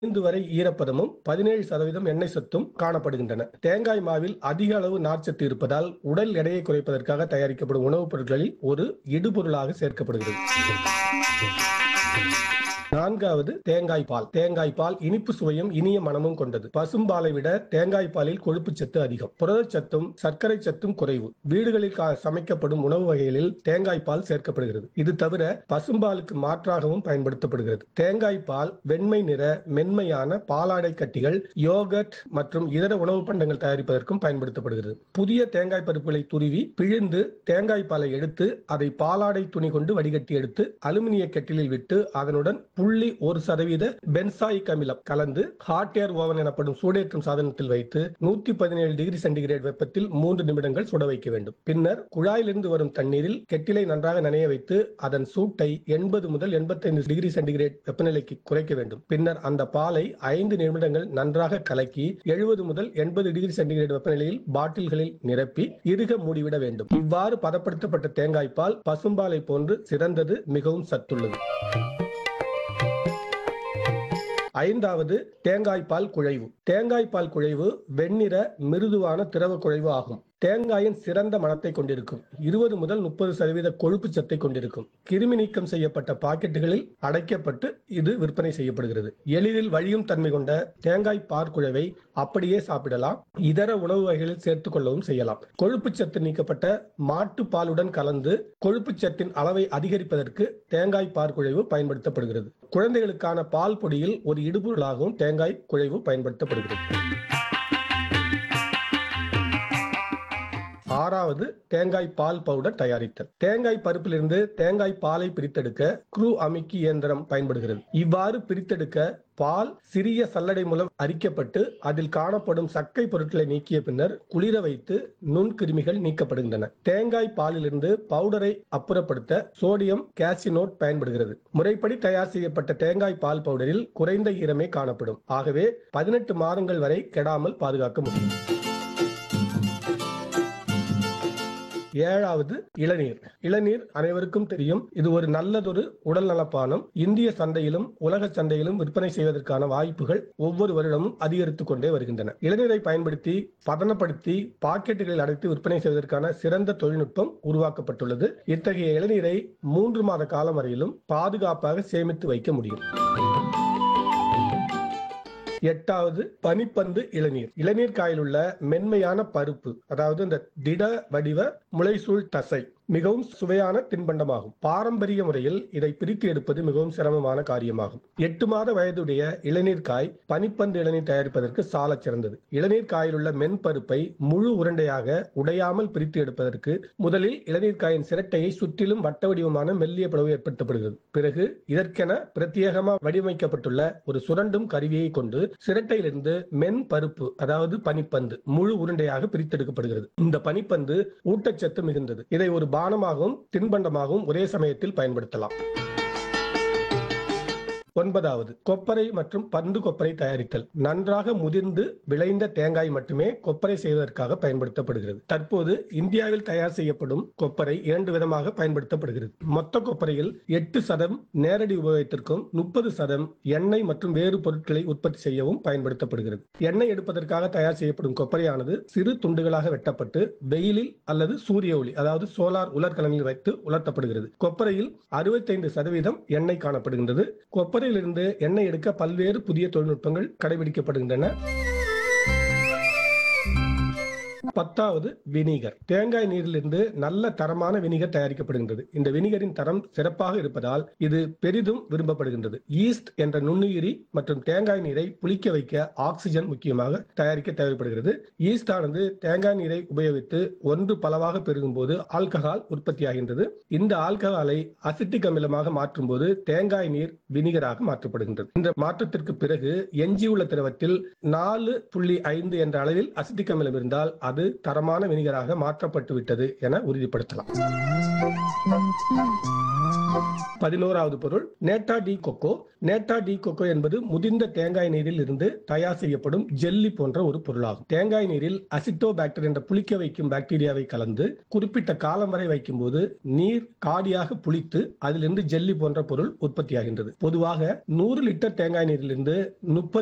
ஐந்து வரை ஈரப்பதமும் பதினேழு சதவீதம் எண்ணெய் சத்தும் காணப்படுகின்றன தேங்காய் மாவில் அதிக அளவு நார்ச்சத்து இருப்பதால் உடல் எடையை குறைப்பதற்காக தயாரிக்கப்படும் உணவுப் பொருட்களில் ஒரு இடுபொருளாக சேர்க்கப்படுகிறது நான்காவது தேங்காய் பால் தேங்காய் பால் இனிப்பு சுவையும் இனிய மனமும் கொண்டது பசும்பாலை விட தேங்காய் பாலில் கொழுப்பு சத்து அதிகம் புரதச்சத்தும் சர்க்கரை சத்தும் குறைவு வீடுகளில் கா- சமைக்கப்படும் உணவு வகைகளில் தேங்காய் பால் சேர்க்கப்படுகிறது இது தவிர பசும்பாலுக்கு மாற்றாகவும் பயன்படுத்தப்படுகிறது தேங்காய் பால் வெண்மை நிற மென்மையான பாலாடை கட்டிகள் யோகட் மற்றும் இதர உணவு பண்டங்கள் தயாரிப்பதற்கும் பயன்படுத்தப்படுகிறது புதிய தேங்காய் பருப்புகளை துருவி பிழிந்து தேங்காய் பாலை எடுத்து அதை பாலாடை துணி கொண்டு வடிகட்டி எடுத்து அலுமினிய கெட்டிலில் விட்டு அதனுடன் புள்ளி ஒரு சதவீத பென்சாயிக் அமிலம் கலந்து ஹாட் ஏர் ஓவன் எனப்படும் சூடேற்றும் சாதனத்தில் வைத்து நூத்தி பதினேழு டிகிரி சென்டிகிரேட் வெப்பத்தில் மூன்று நிமிடங்கள் சுட வைக்க வேண்டும் பின்னர் குழாயிலிருந்து வரும் தண்ணீரில் கெட்டிலை நன்றாக நனைய வைத்து அதன் சூட்டை எண்பது முதல் எண்பத்தைந்து டிகிரி சென்டிகிரேட் வெப்பநிலைக்கு குறைக்க வேண்டும் பின்னர் அந்த பாலை ஐந்து நிமிடங்கள் நன்றாக கலக்கி எழுபது முதல் எண்பது டிகிரி சென்டிகிரேட் வெப்பநிலையில் பாட்டில்களில் நிரப்பி இறுக மூடிவிட வேண்டும் இவ்வாறு பதப்படுத்தப்பட்ட தேங்காய் பால் பசும்பாலை போன்று சிறந்தது மிகவும் சத்துள்ளது ஐந்தாவது தேங்காய் பால் குழைவு தேங்காய் பால் குழைவு வெண்ணிற மிருதுவான திரவ குழைவு ஆகும் தேங்காயின் சிறந்த மணத்தை கொண்டிருக்கும் இருபது முதல் முப்பது சதவீத கொழுப்பு சத்தை கொண்டிருக்கும் கிருமி நீக்கம் செய்யப்பட்ட பாக்கெட்டுகளில் அடைக்கப்பட்டு இது விற்பனை செய்யப்படுகிறது எளிதில் வழியும் தன்மை கொண்ட தேங்காய் பாற்குழவை அப்படியே சாப்பிடலாம் இதர உணவு வகைகளில் சேர்த்துக் கொள்ளவும் செய்யலாம் கொழுப்பு சத்து நீக்கப்பட்ட மாட்டு பாலுடன் கலந்து கொழுப்பு சத்தின் அளவை அதிகரிப்பதற்கு தேங்காய் பாற்குழைவு பயன்படுத்தப்படுகிறது குழந்தைகளுக்கான பால் பொடியில் ஒரு இடுபொருளாகவும் தேங்காய் குழைவு பயன்படுத்தப்படுகிறது ஆறாவது தேங்காய் பால் பவுடர் தயாரித்தல் தேங்காய் பருப்பிலிருந்து தேங்காய் பாலை பிரித்தெடுக்க குரூ அமுக்கி இயந்திரம் பயன்படுகிறது இவ்வாறு பிரித்தெடுக்க பால் சிறிய சல்லடை மூலம் அரிக்கப்பட்டு அதில் காணப்படும் சக்கை பொருட்களை நீக்கிய பின்னர் குளிர வைத்து நுண்கிருமிகள் நீக்கப்படுகின்றன தேங்காய் பாலிலிருந்து பவுடரை அப்புறப்படுத்த சோடியம் காசினோட் பயன்படுகிறது முறைப்படி தயார் செய்யப்பட்ட தேங்காய் பால் பவுடரில் குறைந்த ஈரமே காணப்படும் ஆகவே பதினெட்டு மாதங்கள் வரை கெடாமல் பாதுகாக்க முடியும் ஏழாவது இளநீர் இளநீர் அனைவருக்கும் தெரியும் இது ஒரு நல்லதொரு உடல் நலப்பானம் இந்திய சந்தையிலும் உலக சந்தையிலும் விற்பனை செய்வதற்கான வாய்ப்புகள் ஒவ்வொரு வருடமும் அதிகரித்துக் கொண்டே வருகின்றன இளநீரை பயன்படுத்தி பதனப்படுத்தி பாக்கெட்டுகளில் அடைத்து விற்பனை செய்வதற்கான சிறந்த தொழில்நுட்பம் உருவாக்கப்பட்டுள்ளது இத்தகைய இளநீரை மூன்று மாத காலம் வரையிலும் பாதுகாப்பாக சேமித்து வைக்க முடியும் எட்டாவது பனிப்பந்து இளநீர் இளநீர் காயில் உள்ள மென்மையான பருப்பு அதாவது இந்த திட வடிவ முளைசூழ் தசை மிகவும் சுவையான தின்பண்டமாகும் பாரம்பரிய முறையில் இதை பிரித்து எடுப்பது மிகவும் சிரமமான காரியமாகும் எட்டு மாத வயதுடைய இளநீர் காய் பனிப்பந்து இளநீர் தயாரிப்பதற்கு சாலச் சிறந்தது இளநீர் காயில் உள்ள மென்பருப்பை முழு உருண்டையாக உடையாமல் பிரித்து எடுப்பதற்கு முதலில் இளநீர் காயின் சிரட்டையை சுற்றிலும் வட்ட வடிவமான மெல்லிய பிளவு ஏற்படுத்தப்படுகிறது பிறகு இதற்கென பிரத்யேகமாக வடிவமைக்கப்பட்டுள்ள ஒரு சுரண்டும் கருவியை கொண்டு சிரட்டையிலிருந்து மென் பருப்பு அதாவது பனிப்பந்து முழு உருண்டையாக பிரித்தெடுக்கப்படுகிறது இந்த பனிப்பந்து ஊட்டச்சத்து மிகுந்தது இதை ஒரு பானமாகவும் தின்பண்டமாகவும் ஒரே சமயத்தில் பயன்படுத்தலாம் ஒன்பதாவது கொப்பரை மற்றும் பந்து கொப்பரை தயாரித்தல் நன்றாக முதிர்ந்து விளைந்த தேங்காய் மட்டுமே கொப்பரை செய்வதற்காக பயன்படுத்தப்படுகிறது தற்போது இந்தியாவில் தயார் செய்யப்படும் கொப்பரை இரண்டு விதமாக பயன்படுத்தப்படுகிறது மொத்த கொப்பரையில் எட்டு சதம் நேரடி உபயோகத்திற்கும் முப்பது சதம் எண்ணெய் மற்றும் வேறு பொருட்களை உற்பத்தி செய்யவும் பயன்படுத்தப்படுகிறது எண்ணெய் எடுப்பதற்காக தயார் செய்யப்படும் கொப்பரையானது சிறு துண்டுகளாக வெட்டப்பட்டு வெயிலில் அல்லது சூரிய ஒளி அதாவது சோலார் உலர்கலனில் வைத்து உலர்த்தப்படுகிறது கொப்பரையில் அறுபத்தைந்து சதவீதம் எண்ணெய் காணப்படுகின்றது கொப்பரையிலிருந்து எண்ணெய் எடுக்க பல்வேறு புதிய தொழில்நுட்பங்கள் கடைபிடிக்கப்படுகின்றன பத்தாவது வினிகர் தேங்காய் நீரிலிருந்து நல்ல தரமான வினிகர் தயாரிக்கப்படுகின்றது இந்த வினிகரின் தரம் சிறப்பாக இருப்பதால் இது பெரிதும் விரும்பப்படுகின்றது ஈஸ்ட் என்ற நுண்ணுயிரி மற்றும் தேங்காய் நீரை புளிக்க வைக்க ஆக்சிஜன் முக்கியமாக தயாரிக்க தேவைப்படுகிறது ஈஸ்ட் ஆனது தேங்காய் நீரை உபயோகித்து ஒன்று பலவாக பெருகும் போது ஆல்கஹால் உற்பத்தியாகின்றது இந்த ஆல்கஹாலை அசிட்டிக் அமிலமாக மாற்றும் போது தேங்காய் நீர் வினிகராக மாற்றப்படுகின்றது இந்த மாற்றத்திற்கு பிறகு எஞ்சியுள்ள திரவத்தில் நாலு புள்ளி ஐந்து என்ற அளவில் அசிட்டிக் அமிலம் இருந்தால் அது அது தரமான வினிகராக மாற்றப்பட்டு விட்டது என உறுதிப்படுத்தலாம் பதினோராவது பொருள் nata de coco nata de coco என்பது முதிர்ந்த தேங்காய் நீரில் இருந்து தயார் செய்யப்படும் ஜெல்லி போன்ற ஒரு பொருளாகும் தேங்காய் நீரில் அசிட்டோபாக்டர் என்ற புளிக்க வைக்கும் பாக்டீரியாவை கலந்து குறிப்பிட்ட காலம் வரை வைக்கும்போது நீர் காடியாக புளித்து அதிலிருந்து ஜெல்லி போன்ற பொருள் உற்பத்தியாகின்றது பொதுவாக நூறு லிட்டர் தேங்காய் நீரிலிருந்து முப்பது